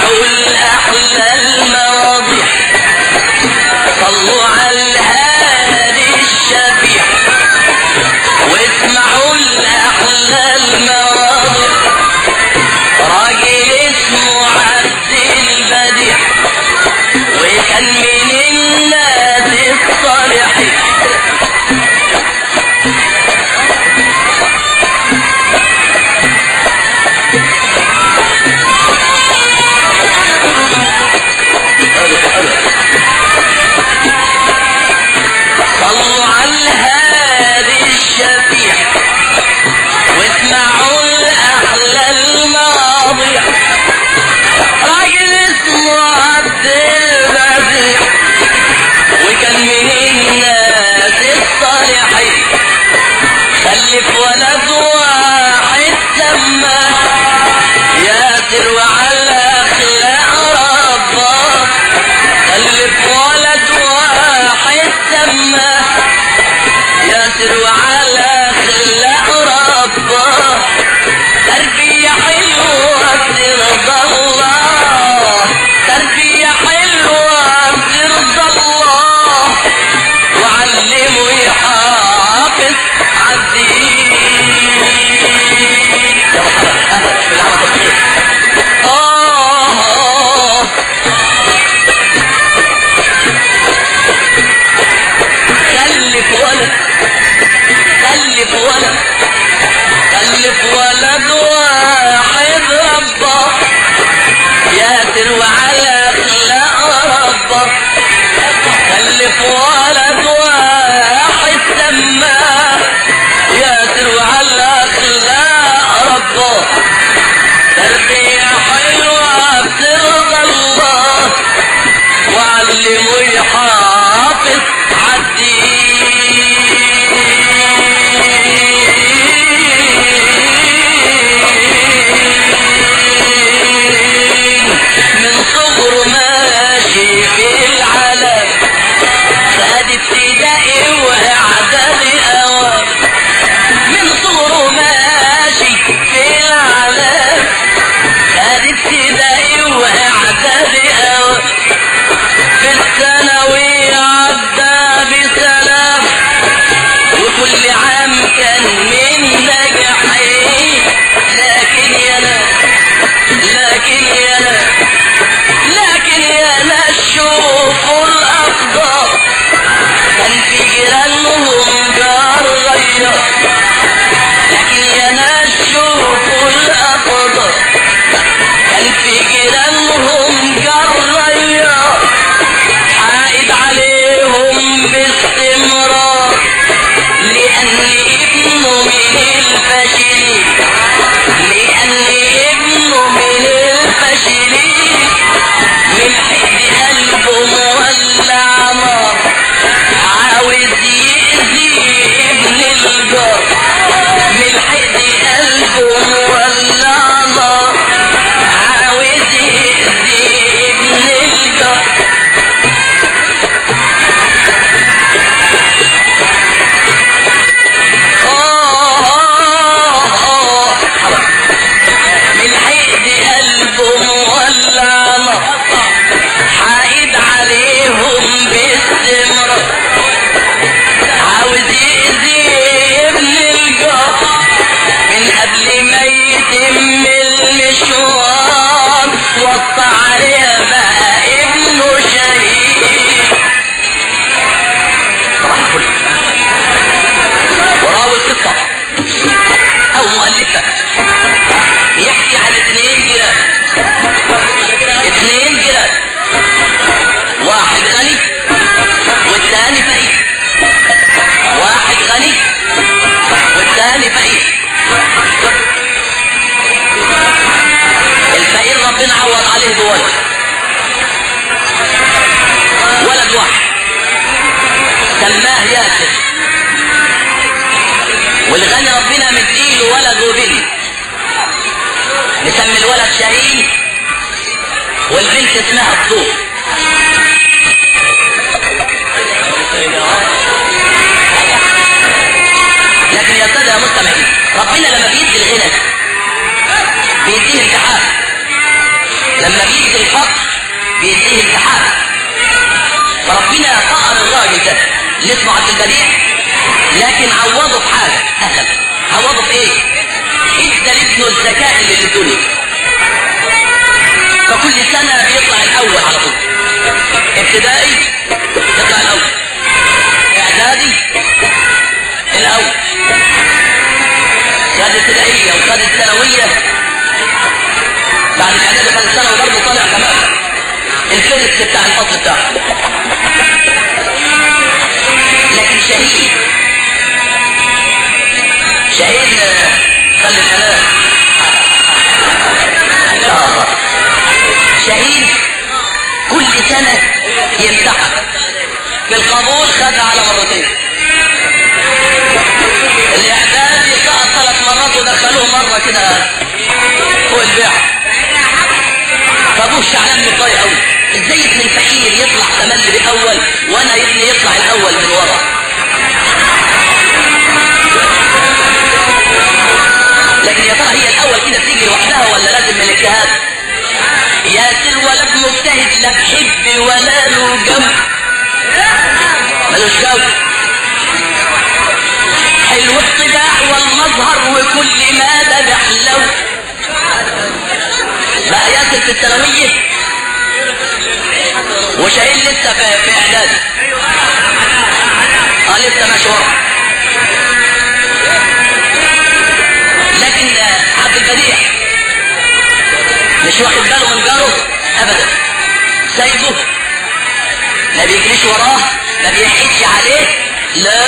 واسمعوا الأحلى المواضيع صلوا على الهادي الشفيع واسمعوا الأحلى المواضيع راجل اسمه عبد البديع وكان من الناس الصالحين صلوا على الهادي الشفيع واسمعوا الأحلى الماضية راجل اسمه عبد البديع وكان من الناس الصالحين خلف ولد واحد سماه ياسر وعلى اخلاق رباه خلف ولد واحد سماه ياسر وعلى اخلاق رباه تربية حلوة ترضى الله تربية حلوة ترضى الله وعلمه يحافظ عالدين يا مرحبا اهلا في العمل الطبيعي آه خلف ولد خلف ولد خلف ولد واحد ربه ياسر وعلى اخلاق ربه خلف ولد واحد سماه ياسر وعلى اخلاق ربه تربية حلوة بترضى الله وعلمه يحافظ عالدين من صغره ماشي في العالم خد ابتدائي واعدادي اوام من صغره ماشي في العالم خد ابتدائي واعدادي اوام في الثانوي عدى بسلام وكل عام كان من نجاحين لكن يا ناس لكن يا ناس لكن يا ناس شوفوا الأفضل كان في جيرانهم جار غير لكن يا ناس شوفوا الأفضل كان في جيرانهم جار غير عائد عليهم باستمرار لأن ابنه من الفاشلين لأن ابنه من الفاشلين من حد قلبه مولع نار عاوز يأذي ابن الجار من حد قلبه مولع نار عاوز يأذي ابن الجار من حيد قلبه مولع نار حايد عليهم باستمرار عاوز يأذي ابن الجار من قبل ما يتم المشوار وطى عليه بقى ابنه شهيد صباح الفل وراوي القصة أو مؤلفة يحكي عن اثنين جيران اثنين جيران واحد غني والثاني فقير واحد غني والثاني فقير الفقير ربنا عوض عليه بولد ولد واحد سماه ياسر والغني ربنا مديله ولد وبنت نسمي الولد شاهين والبنت اسمها الطوف لكن يا سادة يا مستمعين ربنا لما بيدي الغنى بيديه امتحان لما بيدي بيديه امتحان فربنا فقر الراجل ده اللي اسمه عبد البديع لكن عوضه في حاجه اهلا عوضه في ايه؟ ادى لابنه الذكاء اللي في الدنيا فكل سنه بيطلع الاول على طول ابتدائي يطلع الاول اعدادي الاول خد ابتدائيه وخد الثانويه بعد الاعدادي خد السنه وبرضه طالع كمان الفرس بتاع الفصل بتاعه لكن شهيد شهيد خلي الكلام آه. شهيد كل سنة يمتحن في القبول خد على مرتين الإعدادي سقط ثلاث مرات ودخلوه مرة كده فوق البيع فابوه شعلان متضايق قوي ازاي ابن الفقير يطلع تملي بالاول وانا ابني يطلع الاول من ورا لكن يا ترى هي الاول كده بتيجي لوحدها ولا لازم من الاجتهاد ياسر ولد مجتهد لا بحب ولا له جنب ملوش جنب حلو الطباع والمظهر وكل ما ده بحلو بقى ياسر في الثانوية وشايل لسه في, في اعدادي اه لسه ماشي ورا لكن عبد البديع مش واخد باله من جاره ابدا سايبه ما بيجريش وراه ما بيحكيش عليه لا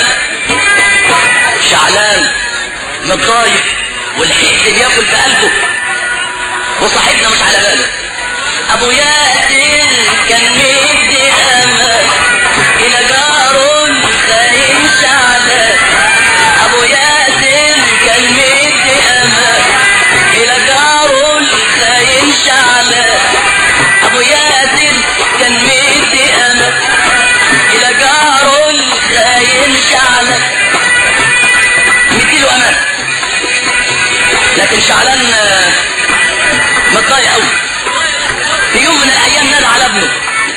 شعلان متضايق والحقد بياكل في قلبه وصاحبنا مش على باله ابو ياسر كان مدي امل الى جار خاين شعلان ابو ياسر كان مدي امل الى جار خاين شعلان ابو ياسر كان مدي امل الى جار خاين شعلان مديله امان لكن شعلان متضايق قوي في يوم من الايام نادى على ابنه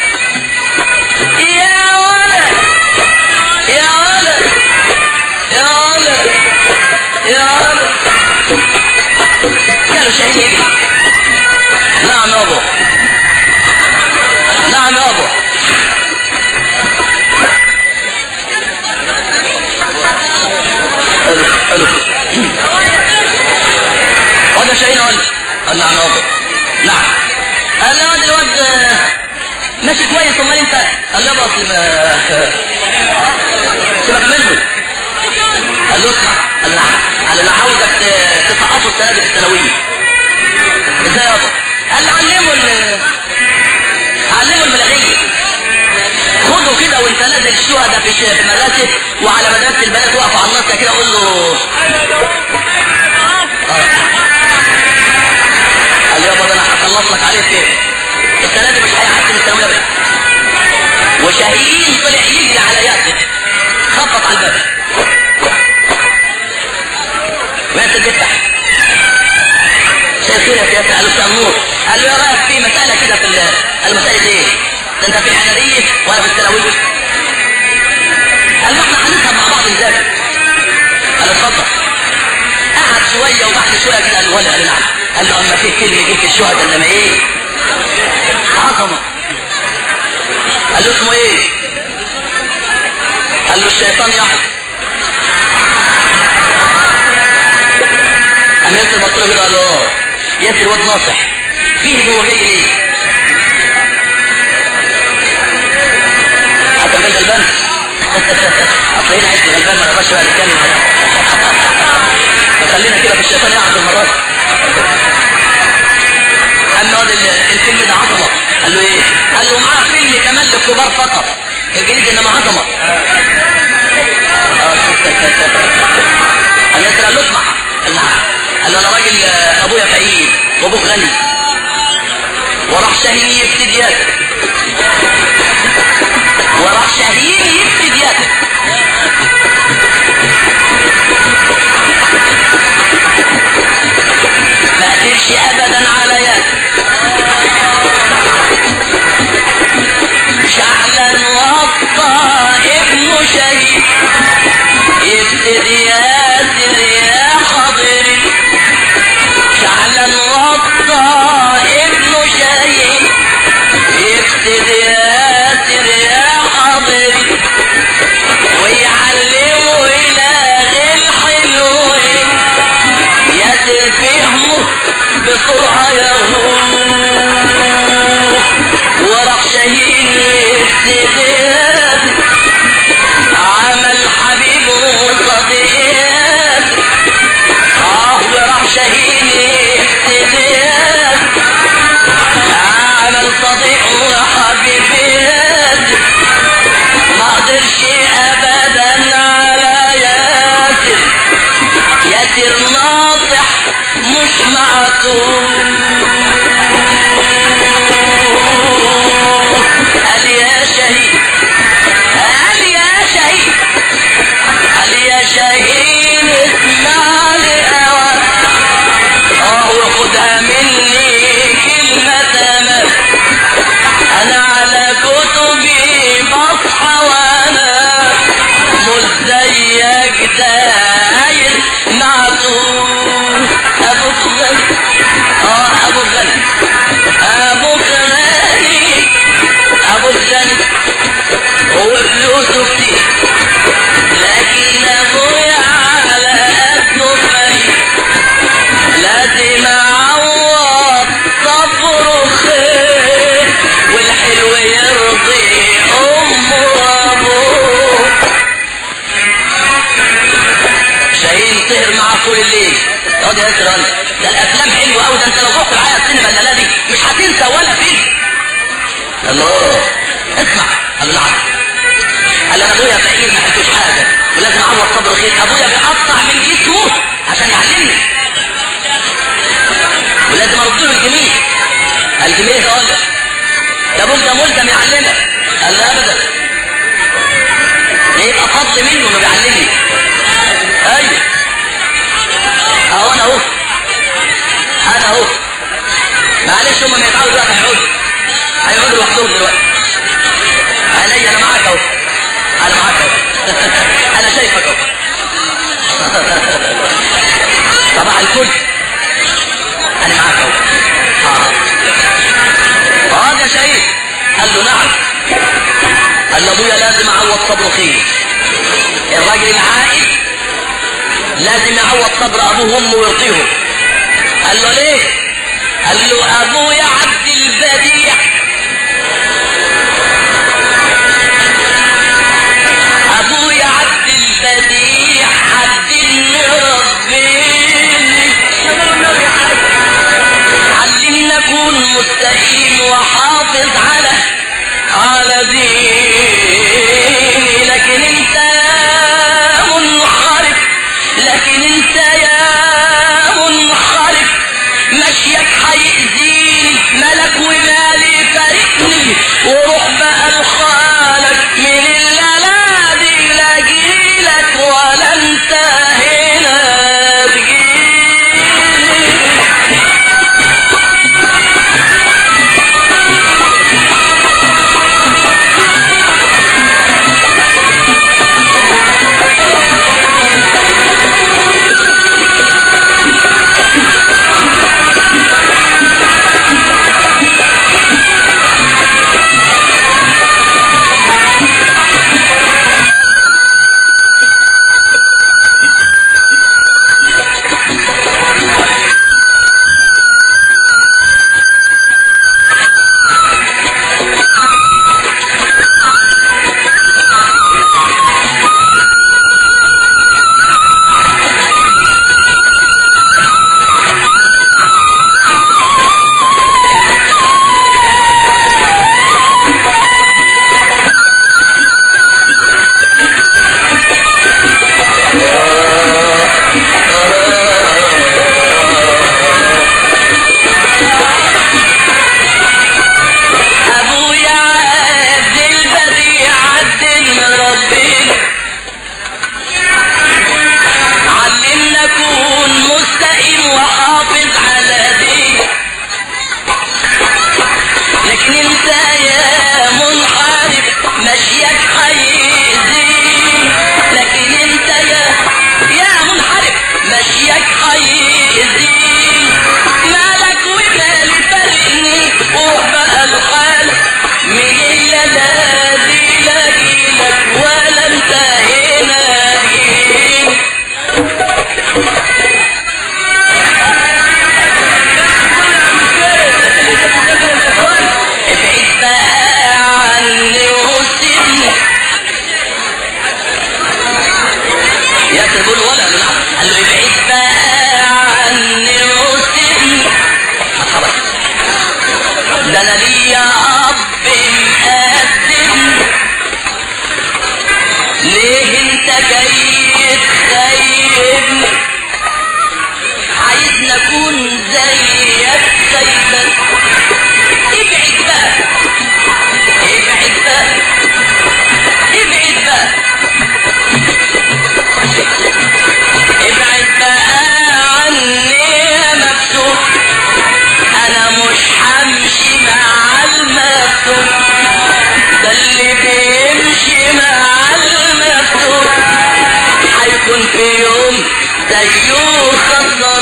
يا ولد يا ولد يا ولد يا ولد قالوا شاهين يجري نعم يابا نعم يابا حلو حلو هذا شاهين قال قال نعم يابا نعم قال له هذا الواد ماشي كويس امال انت قال له اصل ما سيبك منه قال له اسمع قال نعم قال له انا عاوزك تسقطه السنه دي في الثانويه ازاي يابا قال له علمه ال علمه الملاغيه خده كده وانت نازل الشهداء في في مدرسه وعلى مدرسه البنات واقف على النص كده قول له قال يابا ده انا هخلص لك عليه فين السنه دي مش هيعدي من الثانويه بس وشاهين طلع يجري على ياسر خبط على الباب وياسر بيفتح مساء الخير يا سياسة قال له مساء النور قال له يا رايك في مسألة كده في المسألة ايه؟ ده انت في الاعدادية وانا في الثانوية قال له احنا هنذهب مع بعض نذاكر قال له اتفضل قعد شوية وبعد شوية كده قال له ولا قال له نعم قال له اما في كلمة جبت الشهداء انما ايه؟ عظمة قال له اسمه ايه؟ قال له الشيطان يحب قام ياسر بص له كده قال له اه ياسر واد ناصح فيه هو جاي ليه؟ حتى بنت غلبان اصل هنا عشت غلبان ما نقدرش بقى نتكلم فخلينا كده في الشيطان يعرف المرات قال له هذا الفيلم ده عظمه قال له ايه؟ قال له معاه فيلم كمان للكبار فقط الجديد انما عظمه قال ياسر قال له اسمع قال نعم قال له انا راجل ابويا فقير وابوك غني وراح شاهين يفسد ياسر وراح شاهين يفسد ياسر ما قدرش ابدا على ياسر معطوف قال يا شهيد قال يا شهيد قال يا شهيد اسمع لي أوان اه وخدها مني كلمة تمام انا على كتبي بصحى وانا مش زيك داير معطوف ابو غني اه ابو غني ابو غني ابو غني هو فلوسه كتير لكن ابويا على قده فقير لازم اعوض صبره خير والحلو يرضي امه وابوه شاهين سهر معاه طول الليل يقعد يسهر أنا. ده الافلام حلوه قوي ده انت لو رحت معايا السينما الليله دي مش هتنسى ولا فيلم الله اسمع قال له نعم قال انا ابويا فقير ما حدوش حاجه ولازم اعوض صبره خير ابويا بيقطع من جسمه عشان يعلمني ولازم ارد له الجميل الجميل ده ولا ده ابوك ده ملزم يعلمك قال لا ابدا ده يبقى فضل منه انه بيعلمني ايوه اهو انا اهو انا اهو معلش هم ما يفعلوا دلوقتي هيقعدوا هيقعدوا لوحدهم دلوقتي علي انا معاك اهو انا معاك اهو انا شايفك اهو صباح الفل انا معاك اهو اه اه يا شهيد قال له نعم قال له ابويا لازم اعوض صبره خير الراجل العائد لازم يعوض صبر ابوه وامه ويرضيهم قال له ليه قال له ابويا عبد البديع ابويا عبد البديع عبد ربي علمنا اكون مستقيم وحافظ على على ديني لكن انت يا منحرف لكن انت يا منحرف مشيك هيأذيني ملك ومالي فارقني وروح بقى لخالك من الليالي لا جيلك ولا انت هنا تجيلي ابويا عبد البديع عبد ربنا علمنا كون مستقيم وحافظ على دينك لكن انت يا منحرف مشيك هيأذيك لكن انت يا يا منحرف مشيك هيأذيك مالك ومالي فارقني وروح بقى الحال من الليالي لاجيلك ولا انت هنا جيلك ابعد بقى عني وسيبني ياسر بيقول ولا قال له نعم قال له ابعد بقى عني وسيبني مرحبا ده انا ليا اب مقدم ليه انت جاي تخيبني عايزني اكون زيك سيدا ابعد بقى ابعد بقى ابعد بقى ابعد بقى عني يا مفتوح انا مش همشي مع المفتوح ده اللي بيمشي مع المفتوح هيكون في يوم زيه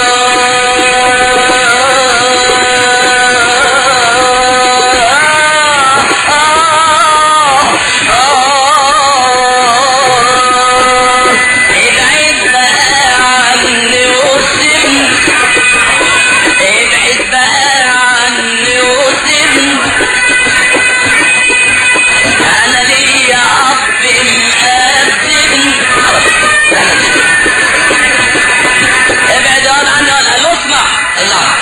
خسران ابعد بقى عني وسيبني ابعد بقى عني وسيبني انا ليا اب مقدمني ابعد يا عني ولا قال له اسمع الله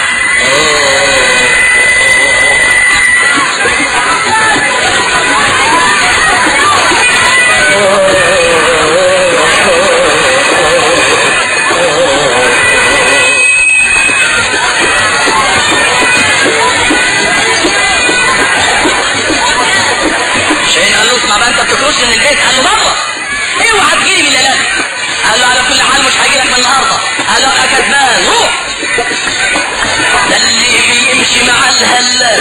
شاهين قال له اسمع بقى انت بتخرجش من البيت قال له بابا اوعى تجيلي من الليلات قال له على كل حال مش هجيلك من النهارده قال له انا كسبان روح ده اللي بيمشي مع الهلال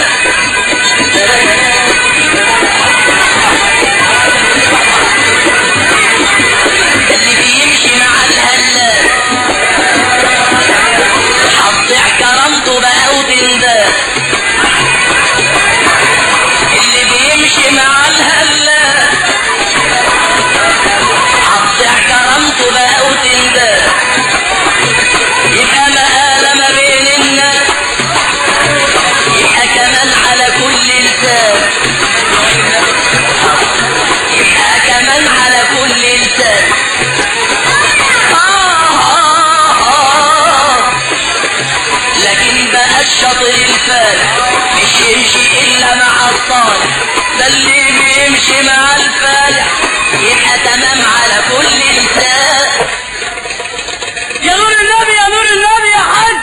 ده اللي بيمشي مع الهلال هتضيع كرامته بقى وتنداس اللي بيمشي مع الهلال هتضيع كرامته بقى وتنداس يبقى مقالة ما بين الناس يبقى كمان على كل لسان يبقى كمان على كل لسان آه آه آه لكن بقى الشاطر الفارق مش يمشي الا مع الصالح ده اللي بيمشي مع الفالح يبقى تمام على كل لسان يا نور النبي يا نور النبي يا حاج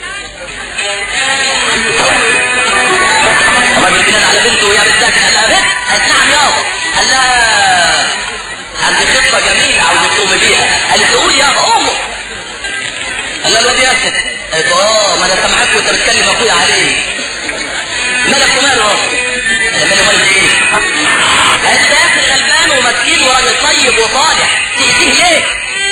الراجل بينادي على بنته وهي بتذاكر قال لها بنت قالت نعم يابا قال لها عندي خطه جميله عاوز تقومي بيها قالت له قول يابا قوموا قال لها الواد ياسر قالت له اه ما انا سامعاك وانت بتكلم اخويا عليه مالك وماله اهو قال ماله مال ايه؟ قالت ده ياسر غلبان ومسكين وراجل طيب وصالح تأذيه ليه؟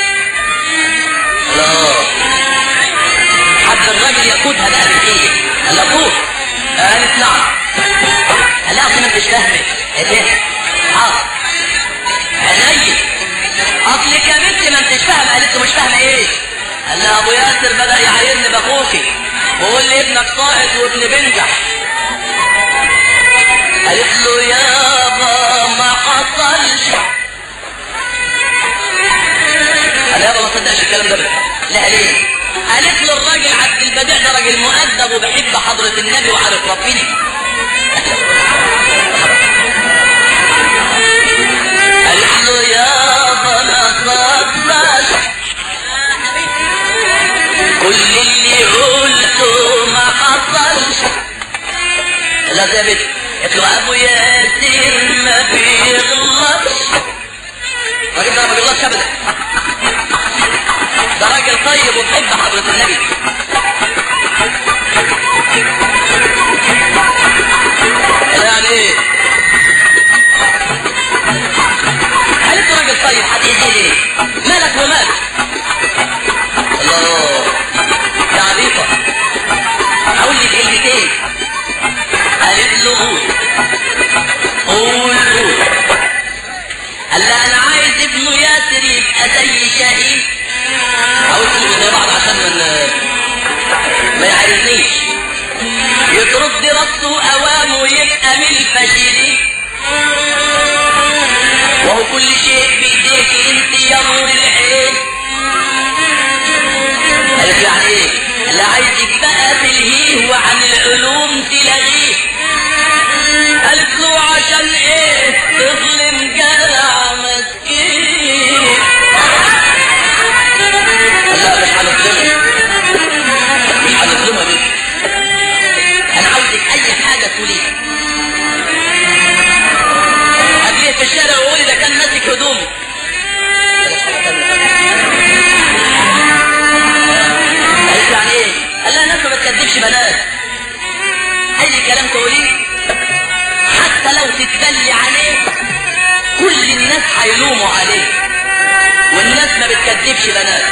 قال اه حب الراجل يقودها بقى بالايه؟ قال له قول قالت نعم قال لها اصل ما انتش فاهمه قالت ايه؟ حاضر عيني اصلك يا بنتي ما انتش فاهمه قالت له مش فاهمه ايه؟ قال لها ابو ياسر بدا يعايرني باخوكي ويقول لي ابنك ساقط وابن بنجح قالت له يابا ما حصلش قال يابا ما صدقش الكلام ده لا ليه؟ قالت له الراجل عبد البديع ده راجل مؤدب وبيحب حضرة النبي وعارف ربنا قالت له يابا ما صدقش كل اللي قلته ما حصلش لا ثابت قالت له ابو ياسر ما بيغلطش الراجل ده ما بيغلطش ابدا ده راجل طيب وبيحب حضرة النبي يعني ايه؟ قالت له راجل طيب هتأذيه ليه؟ مالك ومالك؟ الله يا عبيطة أقول لك كلمتين قالت له قول قول قول قال لها أنا عايز ابنه ياسر يبقى زي شهيد عاوز تبقوا زي بعض عشان من ما يعرفنيش يضرب دراسته أوام ويبقى من الفاشلين وهو كل شيء بإيديك انت يا نور العين قالت يعني ايه؟ لا عايزك بقى تلهيه وعن العلوم تلاغيه قالت له عشان ايه تظلم جدع مسكين لا مش هنظلمه مش هنظلمه دي تجيبش بنات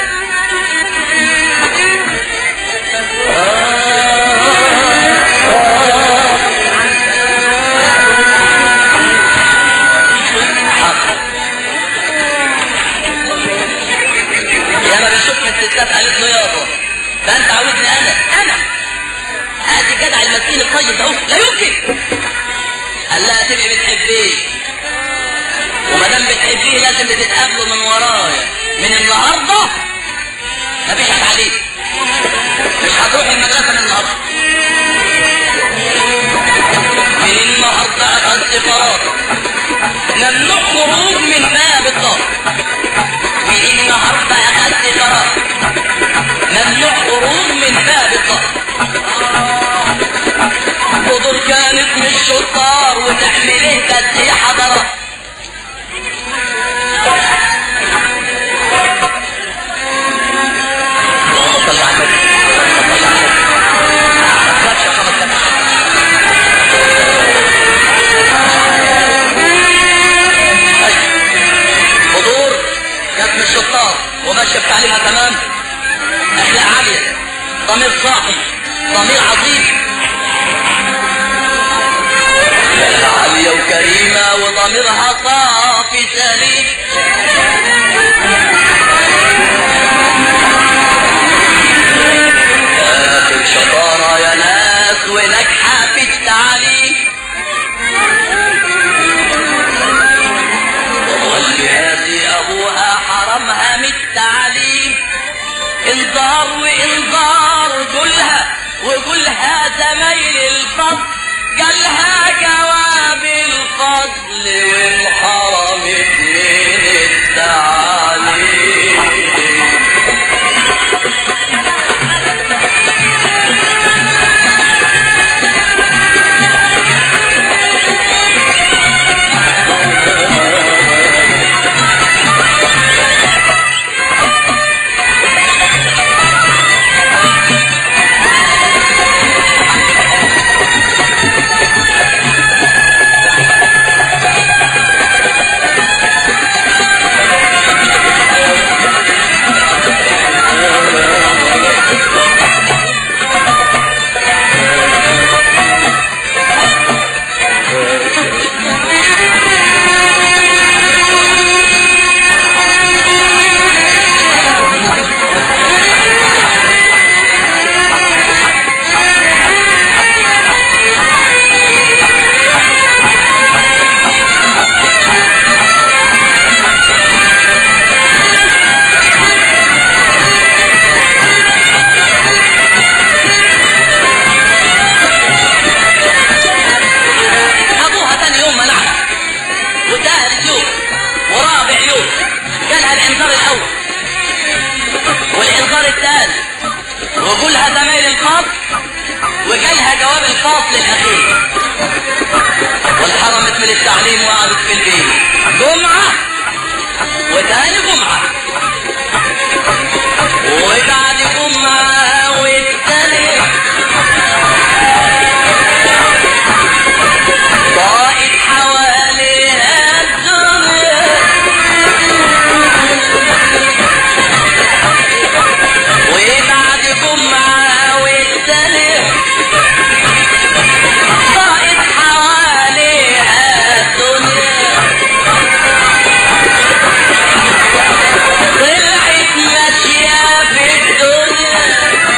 يا ما بنشوف من الستات قالت له يابا ده انت عاوزني انا انا ادي جدع المسكين الطيب ده أهو. لا يمكن قال لها تبقي بتحبيه وما دام بتحبيه لازم تتقابلوا من ورايا من النهارده مفيش هتعليم مش هتروح المدرسه من النهارده من النهارده اخدت قرار ممنوع خروج من باب الدار من النهارده اخدت قرار ممنوع خروج من باب الدار قدر كانت مش شطار وتعمل ايه بس هي حضرات اللهم صل على النبي اللهم صل على النبي ما تخافش يا خبر ده. أيوة. حضور كانت مش شطار وماشيه بتعليمها تمام اخلاق عاليه ضمير صاحي ضمير عظيم عالية وكريمة وضميرها صافي سليم آخر شطارة يا ناس وناجحة في التعليم والجهاز أبوها حرمها من التعليم انذار وانذار قولها وقولها زمايل الفضل قالها جواب الفضل وانحرمت من التعليم ابوها تاني يوم منعها وثالث يوم ورابع يوم جالها الانذار الاول والانذار الثالث وقولها زمايل الفصل وجالها جواب الفصل الاخير وانحرمت من التعليم وقعدت في البيت جمعه وتاني جمعه وبعد جمعه والتالت ضاقت حواليها الدنيا وبعد جمعة والتالت ضاقت حواليها الدنيا طلعت ماشية في الدنيا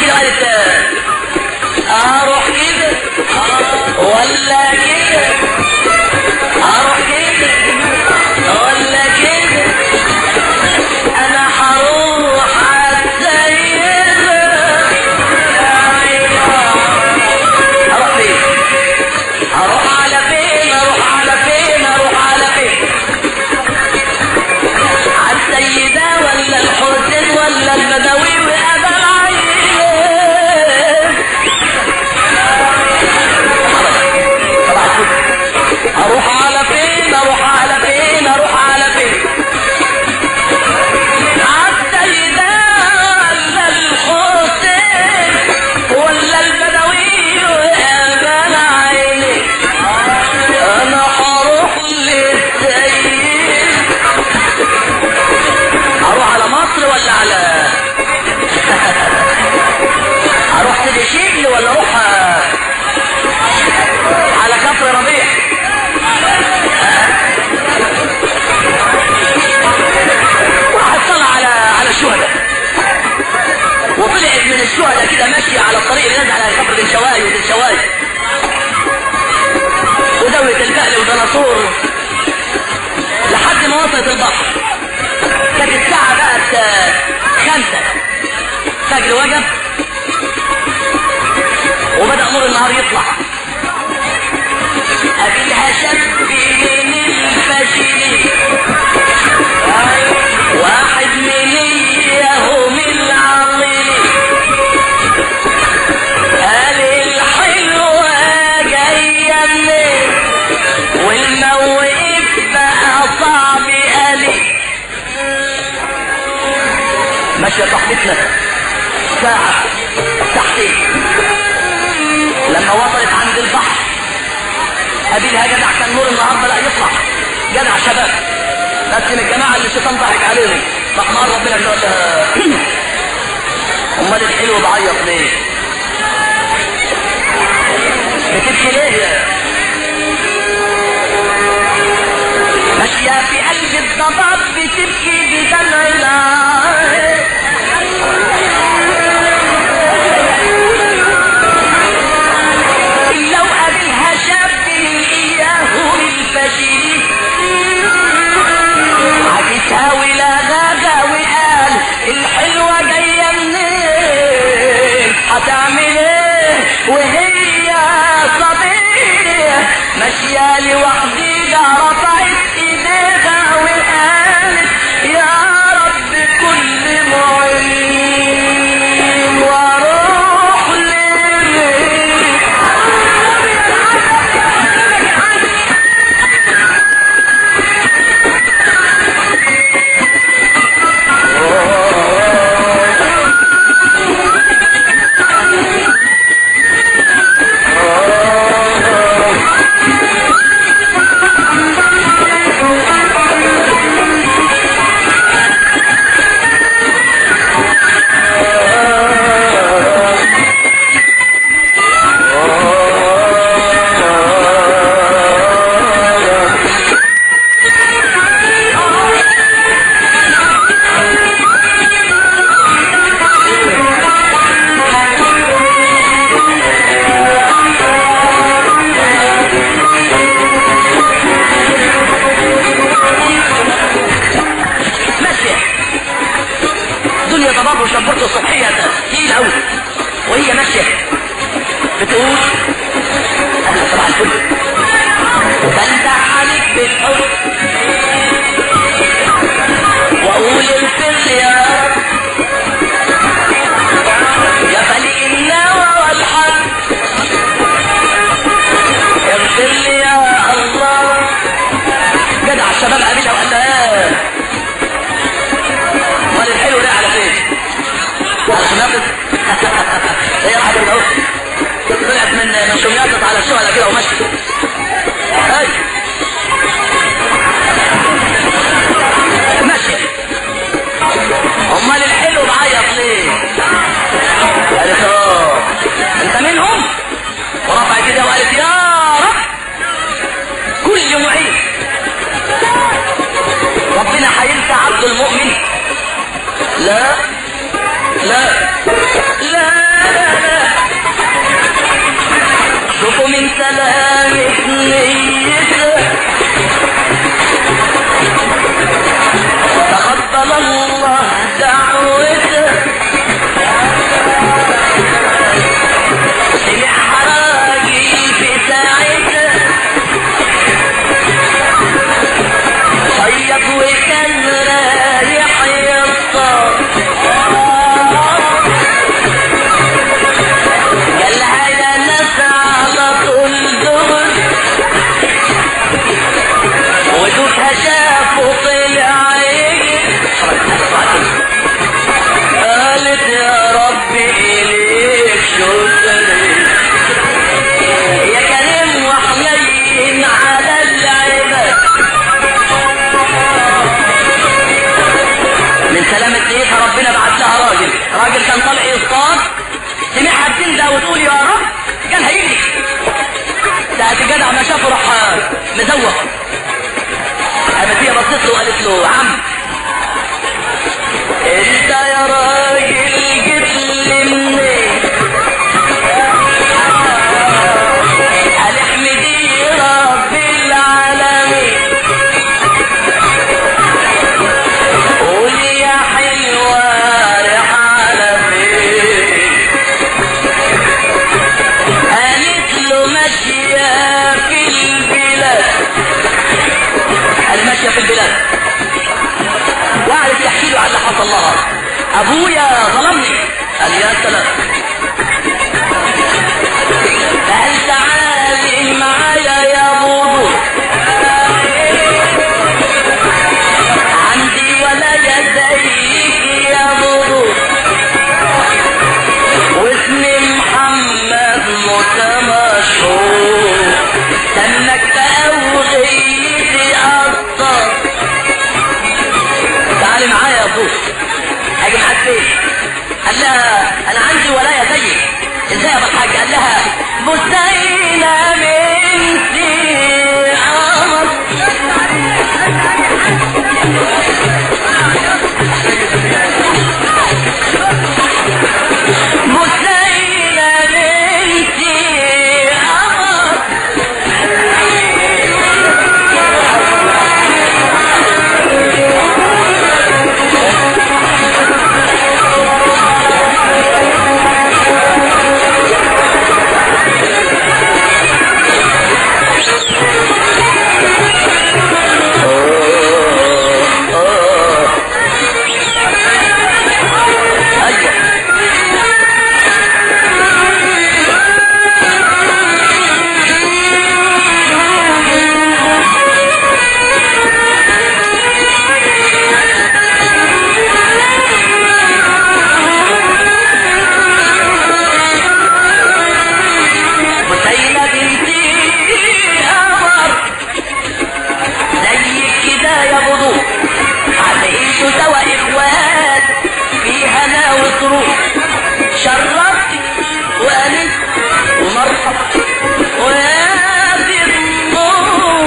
كده وقالت اروح كده ولا كده اروح كده ولا كده انا هروح عالسيدة اروح فين اروح على فين اروح على فين اروح على فين عالسيدة ولا الحسين ولا البدوي وابا العين طبعا اروح على فين اروح على فين اروح على فين عالسيدة ولا الحسين ولا البدوي وابا العين انا هروح للسيد اروح على مصر ولا على اروح سيدي شكل ولا اروح على كفر ربيع وحصل على على الشهداء وطلعت من الشهداء كده ماشية على الطريق اللي نزل على كفر بن شواي وبن شواي ودولة الفهل ودناصور لحد ما وصلت البحر كانت الساعة بقت آه، خمسة فجر وجب وبدأ نور النهار يطلع قابلها شاب من الفاشلين واحد من اياهم العاطلين قال الحلوة جاية منين والموقف بقى صعب قالي ماشية صاحبتنا ساعة ساعتين لما وصلت عند البحر قابلها جدع كان نور النهارده لا يطلع جدع شباب بس من الجماعة اللي الشيطان ضحك عليهم رحمن ربنا اللي قال لها امال الحلو بعيط ليه؟ بتبكي ليه يا ماشية في قلب الضباب بتبكي بدمع العين لو قابلها شاب من اياهم الفاشلين عكسها ولا غابة وقال الحلوة جاية منين هتعمل ايه وهي صبية ماشية لوحديها رفعت ايديها وقالت يا رب كل معين واروح ليه ماشية دنيا ضباب وشبرته الصبحية تقيل قوي وهي ماشية بتقول أهلا صباح الفل بندع عليك بالحب وأقول الفل يا رب يا خليق النوى والحق اغفر لي يا الله جدع الشباب قابلها وقال لها ايه امال الحلو ده على فين؟ على شماغك هي راحت من اهو طلعت من من شمياطة على الشغل كده ومشي هاي ماشي امال الحلو بعيط ليه؟ قالت اه انت منهم؟ ورفعت ايديها وقالت يا رب كل معين ربنا هينسى عبد المؤمن لا لا لا مزوق قامت هي بصت له وقالت له عم انت يا راجل جيت لي منين قال احمدي رب العالمين قولي يا حلوة رايح على فين قالت له ماشية في البلاد قال ماشية في البلاد وقعدت تحكي له على اللي حصل لها ابويا ظلمني قال يا سلام قال تعالي معايا يا بابو عندي ولا زيك يا بابو واسمي محمد موسى مشهور دمك تأوغيتي أصلا تعالي معايا يا ابو اجي معاك فين قال لها انا عندي ولايه زيك ازاي يا ابو الحاج قال لها بستينه بنتي قمر بستينه بنتي قمر ايوه بسيلة بنتي قمر زيك كده يا بضو هتعيشوا سوا اخوات في هنا وسرور شرفت وانس ومرحب ويا دي النور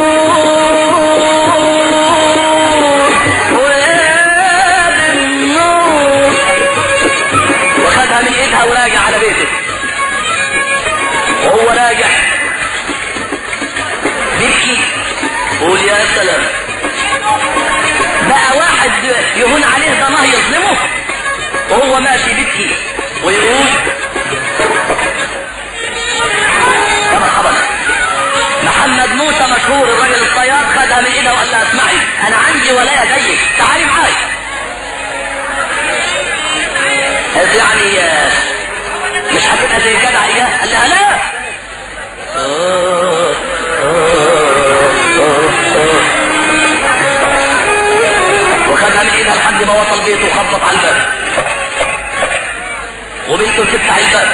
ويا دي النور وخدها من ايدها وراجع على بيته وهو راجع بيبكي قول يا سلام بقى واحد يهون عليه ضناه يظلمه وهو ماشي بيبكي ويقول يا مرحبا محمد موسى مشهور الراجل الطيار خدها من ايدها وقال لها اسمعي انا عندي ولايه زيك تعالي معايا قالت له يعني آه، مش هتبقى زي الجدع اياه قال لها لا وخدها من ايدها لحد ما وصل بيته وخبط على الباب وبنته تفتح الباب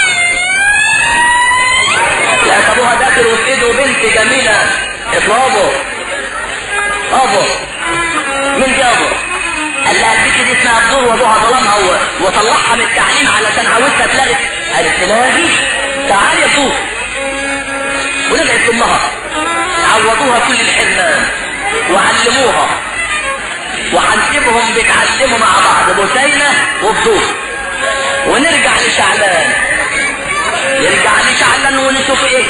لقت ابوها داخل وفي ايده بنت جميله اطلبه ابو مين جابه قال لها البنت دي اسمها بدور وابوها ظلمها و- وطلعها من التعليم علشان عاوزها تلاقي قالت تلاقي تعالي يا بدور ورجعت امها عوضوها كل الحرمان وعلموها وهنسيبهم بيتعلموا مع بعض بوسينة وبدور ونرجع لشعلان نرجع لشعلان ونشوف ايه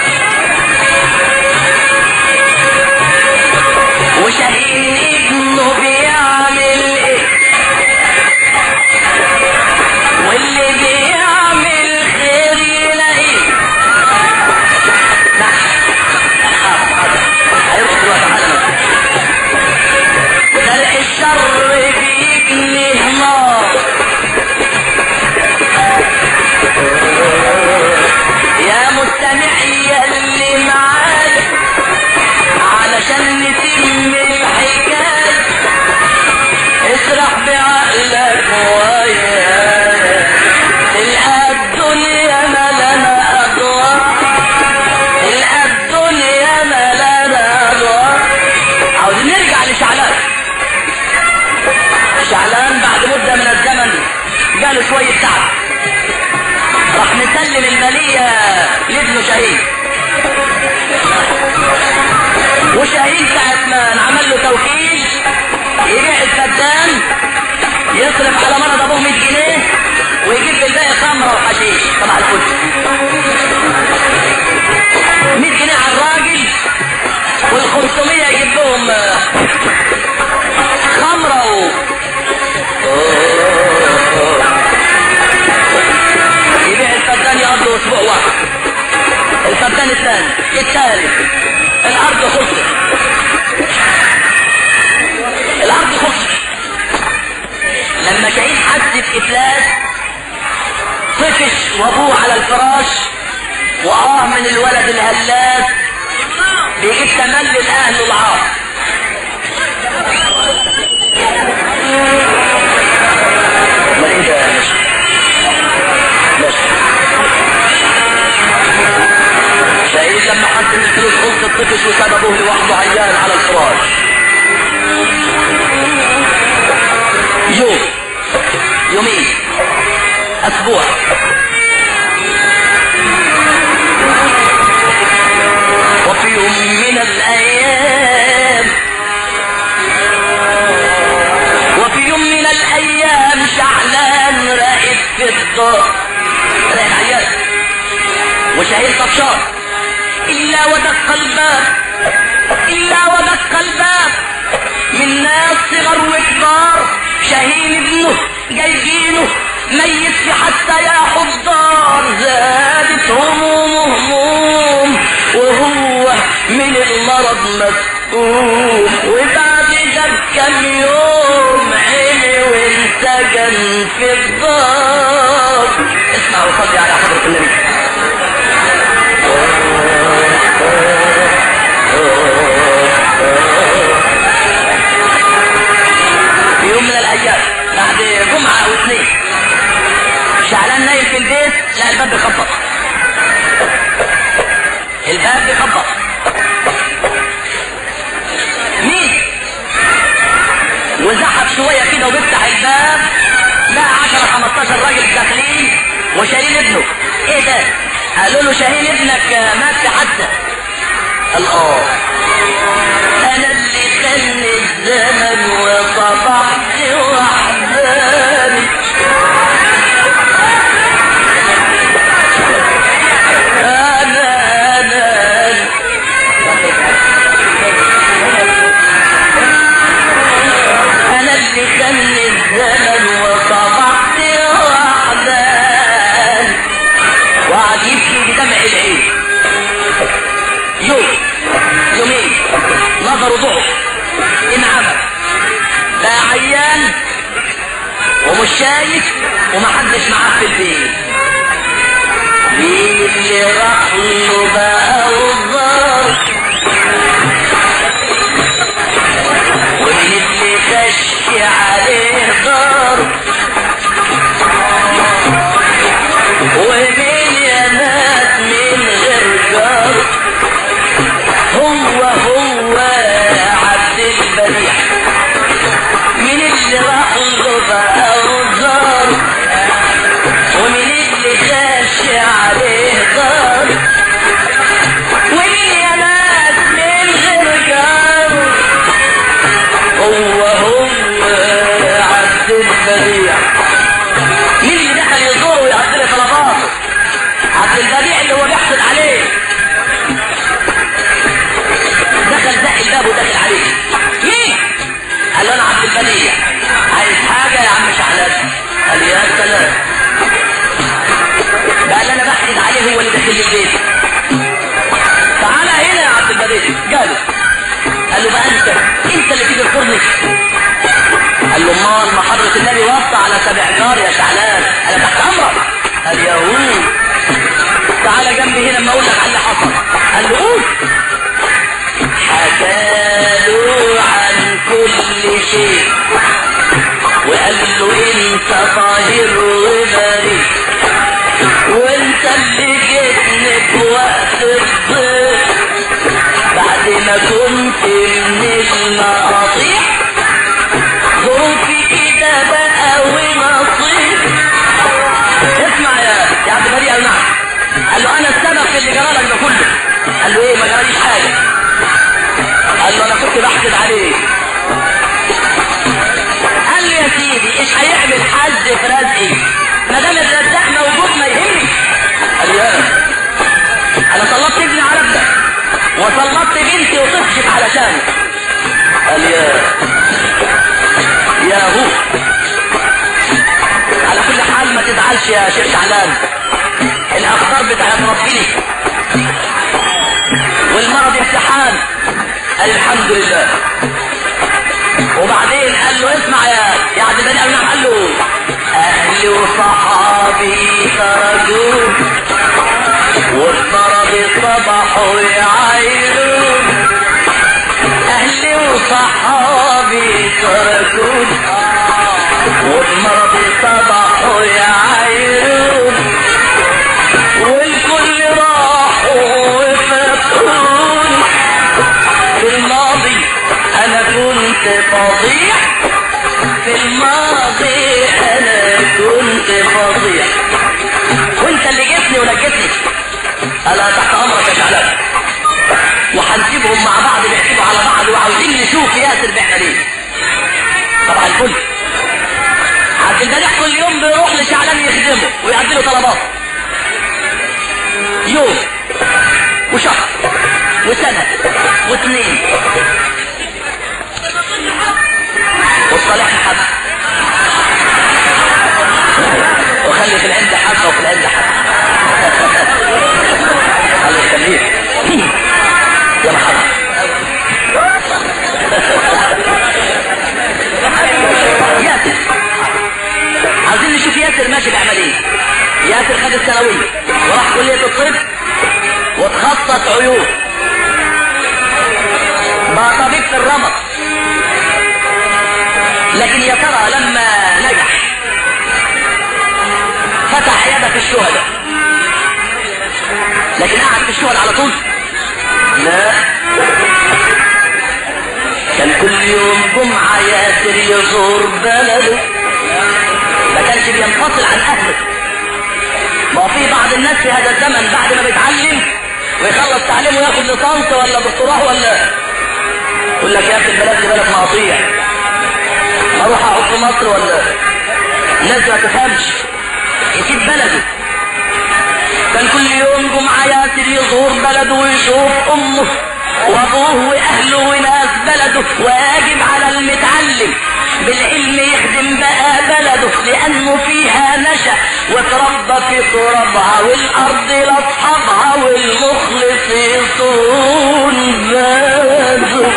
وشاهين ابنه بيعمل ايه واللي بيعمل خير يلاقيه نعم حاضر حاضر هيروح دلوقتي على زرع الشر بيجني نار يا مستمعي يصرف على مرض ابوه 100 جنيه ويجيب بالباقي خمره وحشيش طبعا الفل 100 جنيه على الراجل وال 500 يجيب لهم آه، خمره و... يبيع الفدان يقضي اسبوع واحد الفدان الثاني الثالث الارض خسر الارض خسر لما شهيد حس بافلاس طفش وابوه على الفراش واه من الولد الهلاس بيجيب تملي الاهل العار ما انت مش مش شهيد لما حس ان الفلوس خلصت طفش وساب ابوه لوحده عيان على الفراش يوم يومين اسبوع وفي يوم من الايام وفي يوم من الايام شعلان راقد في الدار راقد عيان وشهيد طفشان الا ودق الباب الا ودق الباب من ناس صغر وكبار شاهين ابنه جايبينه ميت في حتى يا حضار زادت همومه هموم وهو من المرض مسؤول وبعد ده بكم يوم عيني وانسجن في الدار اسمع وصلي على حضرة النبي في يوم من الايام بعد جمعة او اثنين شعلان نايم في البيت لا الباب بيخبط الباب بيخبط مين وزحف شوية كده وبيفتح الباب لا 10 15 راجل داخلين وشايلين ابنه ايه ده قالوا له شاهين ابنك مات في حادثة قال اه انا اللي خلي الزمن وطبعت وحداني انا انا انا اللي خلي الزمن وطبعت وحداني وقعد يبكي بدمع العين يوم يومين نظره ضعف انعمى بقى عيان ومش شايف ومحدش معاه في البيت مين اللي راح له بقى وضار ومين اللي خش عليه دار ومين يا ناس من غير جار هو هو عبد البديع من اللي راح له بقى وزار ومن اللي خاش عليه دار ومين يا ناس من غير جار هو هو عبد البديع مين اللي دخل يزوره ويعطي له طلبات عبد البديع اللي هو بيحصل عليه دخل زق الباب ودخل عليه مين قال له انا عبد البديع عايز حاجه يا عم شحلات قال يا سلام قال انا بحقد عليه هو اللي دخل لي البيت تعالى هنا يا عبد البديع قاله قال له بقى انت انت اللي تيجي الفرن قال له امال ما حضرة النبي وصى على سبع جار يا شعلان انا تحت امرك قال يا هو تعالى جنبي هنا اما اقول لك على اللي حصل قال له قول حكاله عن كل شيء وقال له انت طاهر وبريء وانت اللي جيتني في وقت الضيق بعد ما كنت من المقاطيع ظروفي كده بقى ونصيب اسمع يا يا عبد البريء قال نعم قال له انا السبب في اللي جرالك ده كله قال له ايه ما جراليش حاجه قال له انا كنت بحسد عليه قال له يا سيدي ايش هيعمل حج في رزقي ما دام الرزاق موجود ما يهمني قال يا انا سلطت ابني على ابنك وسلطت بنتي وطفشت علشاني قال يا يا هو على كل حال ما تزعلش يا شيخ شعلان الاخطار بتاعت ربنا والمرض امتحان قال الحمد لله وبعدين قال له اسمع يا يا عبد البني قال له قال له اهلي وصحابي خرجوا والطرب صبحوا يعايرون اهلي وصحابي تركون والمرض صبحوا يعايرون والكل راحوا وفاتون في الماضي انا كنت فظيع في الماضي انا كنت فظيع وانت اللي جبتني ونجتني انا تحت امرك يا شعلان وهنسيبهم مع بعض بيحسبوا على بعض وعاوزين نشوف ياسر بيعمل ايه طبعا الكل عبد البديع كل يوم بيروح لشعلان يخدمه ويقدم له طلبات يوم وشهر وسنة واثنين والصالح حبة وخلي في العند حبة وفي العند حبة الله يخليك يا مرحبا ياسر عايزين نشوف ياسر ماشي بيعمل ايه ياسر خد الثانوية وراح كلية الطب وتخصص عيون بقى طبيب في الرمد لكن يا ترى لما نجح فتح عيادة في الشهداء لكن قعد في الشهداء على طول لا كان كل يوم جمعة ياسر يزور بلده ما كانش بينفصل عن أهله ما في بعض الناس في هذا الزمن بعد ما بيتعلم ويخلص تعليمه وياخد ليسانس ولا دكتوراه ولا يقول لك يا اخي البلد دي بلد مقاطيع اروح اقعد في مصر ولا الناس ما تفهمش يسيب بلده كان كل يوم جمعة ياسر يزور بلده ويشوف امه وابوه واهله وناس بلده واجب على المتعلم بالعلم يخدم بقى بلده لانه فيها نشا وتربى في ترابها والارض لاصحابها والمخلص يصون بلده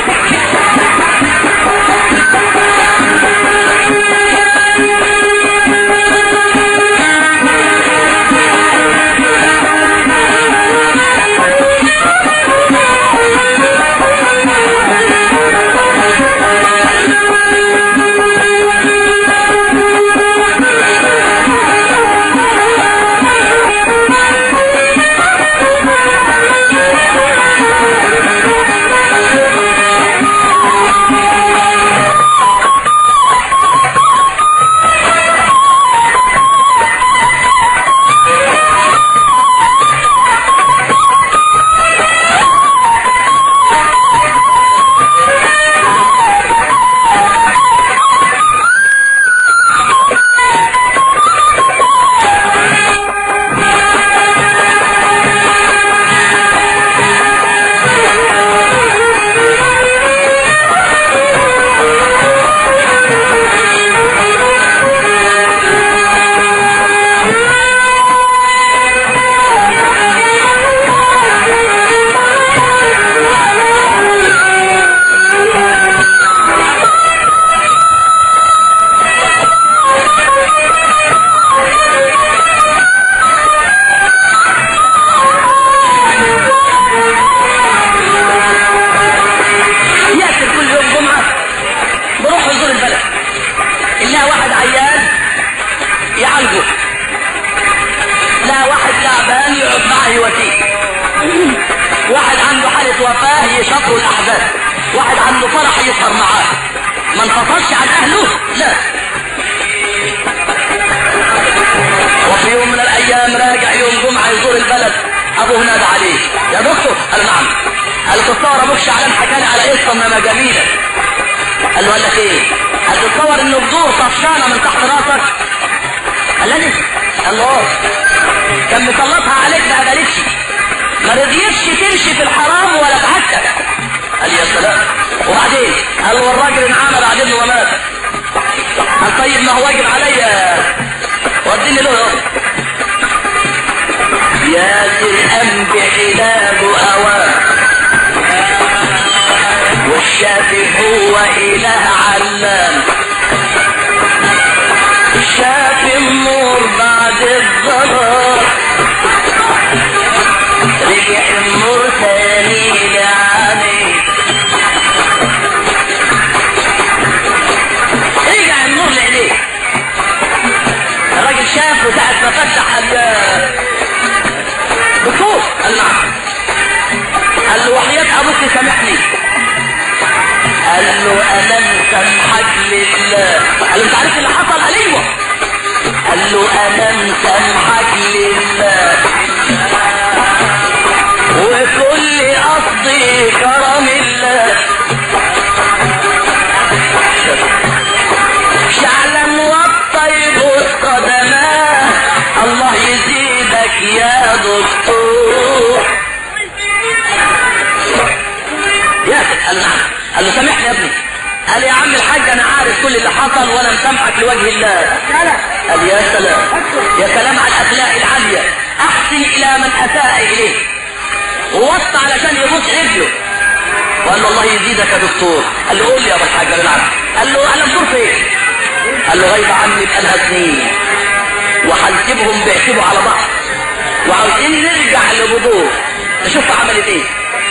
ياسر كل يوم جمعة بروح يزور البلد إلا واحد عيان يعالجه لا واحد تعبان يقعد معه يواسيه واحد عنده حالة وفاة يشطر الأحزان واحد عنده فرح يسهر معاه ما انفصلش عن أهله لا وفي يوم من الأيام راجع يوم جمعة يزور البلد أبوه نادى عليه يا دكتور قال نعم قال تصور أبوك شعلان حكى لي على قصة إنما جميلة قال له قال لك ايه قال له تصور ان الدور طفشانه من تحت راسك قال لي قال له اه كان مسلطها عليك ما قبلتش ما رضيتش تمشي في الحرام ولا تحكك قال لي يا سلام وبعدين قال له الراجل انعمى بعدين ومات قال طيب ما هو واجب عليا وديني له يا الأنب علاج أوان والشافي هو إله علام شاف النور بعد الظلام رجع النور تاني لعلي رجع النور لعليه الراجل شاف وساعة ما فتح دكتور قال نعم قال له وحياة ابوك سامحني قال له انا مسامحك لله قال له انت عارف اللي حصل قال ايوه قال له انا مسامحك لله وكل قصدي كرم الله شعلا والطيب قدماه الله يزيدك يا دكتور يا قال نعم قال له سامحني يا ابني قال يا عم الحاج انا عارف كل اللي حصل وانا مسامحك لوجه الله قال يا سلام يا سلام على الاخلاق العاليه احسن الى من اساء اليه ووصى علشان يبوس رجله وقال له الله يزيدك يا دكتور قال له قول لي يا ابو الحاج قال نعم قال له انا بدور فين قال له غايب عني بقالها سنين وهنسيبهم بيحسبوا على بعض وعاوزين نرجع لبدور نشوف عملت ايه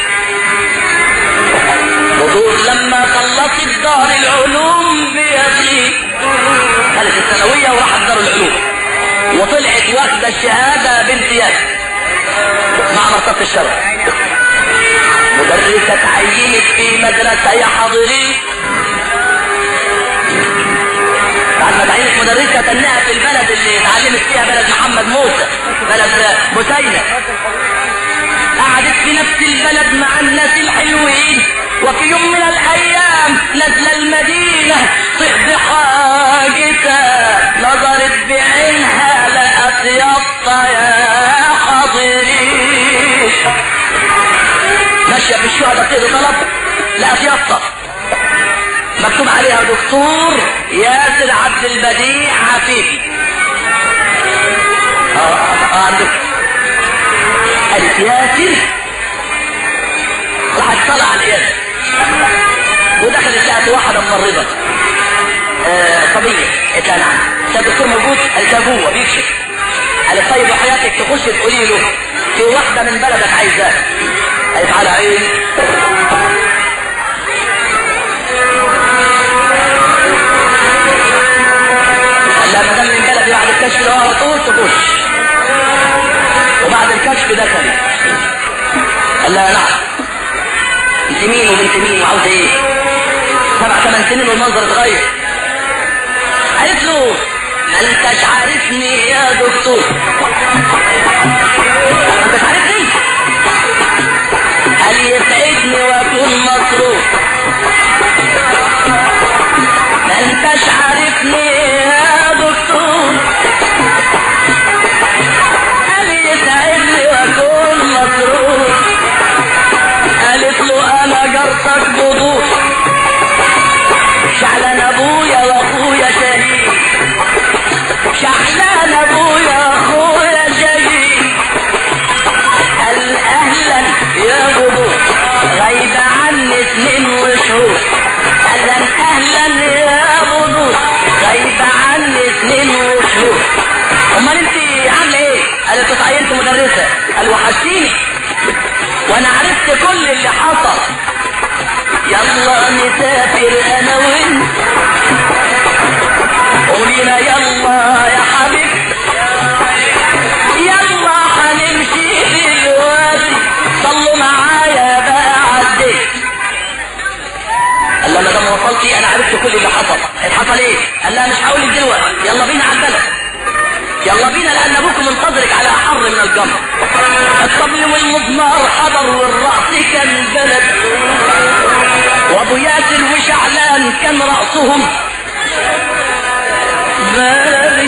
بدور لما خلصت دار العلوم بيدي خلت الثانويه وراحت دار العلوم وطلعت واخده الشهاده بامتياز مع مرتبه الشرع مدرسة تعينت في مدرسة يا حاضرين بعد ما تعينت مدرسة تنها في البلد اللي اتعلمت فيها بلد محمد موسى بلد بسينة قعدت في نفس البلد مع الناس الحلوين وفي يوم من الايام نزل المدينة تقضي حاجتها نظرت بعينها لقت يافطة يا حاضرين ماشية في الشهداء تقضي طلب لقت يافطة مكتوب عليها دكتور ياسر عبد البديع عفيفي اه اه عندك قالت ياسر راحت طلع على ياسر ودخلت لقت واحدة ممرضة آه صبية قالت لها نعم ده الدكتور موجود قالت لها جوه بيكشف قالت طيب وحياتك تخش تقولي له في واحدة من بلدك عايزاه قالت على عيني قال لها ما دام من بلدي بعد الكشف ده على طول تخش وبعد الكشف دخل قال لها نعم انت مين وبنت مين وعاوزه ايه؟ سبع ثمان سنين والمنظر اتغير قالت له ما انتش عارفني يا دكتور ما انتش عارفني قال يسعدني واكون مصروف ما انتش عارفني يا دكتور قال يسعدني واكون مصروف قالت له انا جرتك بضوء شعلان ابويا واخويا شهيد شعلان ابويا واخويا شهيد قال اهلا يا بضوء غايبة عني سنين وشهور اهلا اهلا يا بضوء غايبة عني سنين وشهور امال انت عامله ايه؟ قالت اتعينت مدرسة قال وحشتيني وانا عرفت كل اللي حصل يلا نسافر انا وانت قولينا يلا يا حبيب يلا هنمشي دلوقتي صلوا معايا بقى عديت قال لها ما دام وصلتي انا عرفت كل اللي حصل حصل ايه قال لها مش هقول لك دلوقتي يلا بينا على البلد يلا بينا لان ابوك منتظرك على حر من الجمر الطبل والمزمار حضر والرأس كان بلد وابو ياسر وشعلان كان رأسهم بلدي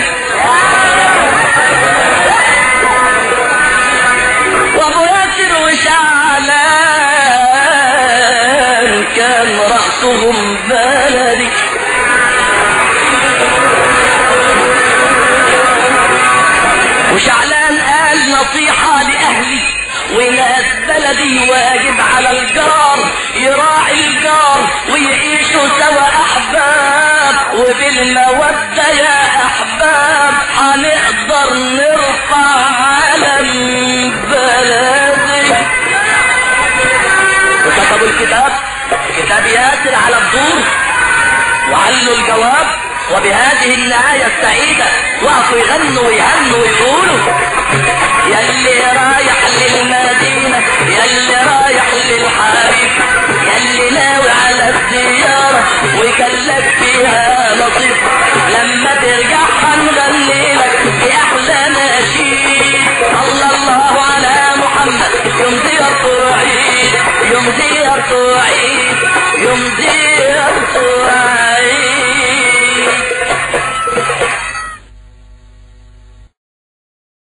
وابو ياسر وشعلان كان رأسهم بلدي وشعلان قال نصيحة لأهلي وناس بلدي واجب على الجار يراعي الجار ويعيشوا سوا أحباب وبالمودة يا أحباب هنقدر نرفع علم بلدي وكتبوا الكتاب كتاب ياسر على الدور وعلوا الجواب وبهذه النهاية السعيدة وقفوا يغنوا ويهنوا ويقولوا يلي رايح للمدينة يلي رايح للحبيب يلي ناوي على الزيارة وكلك فيها نصيب لما ترجع هنغني لك يا أحلى نشيد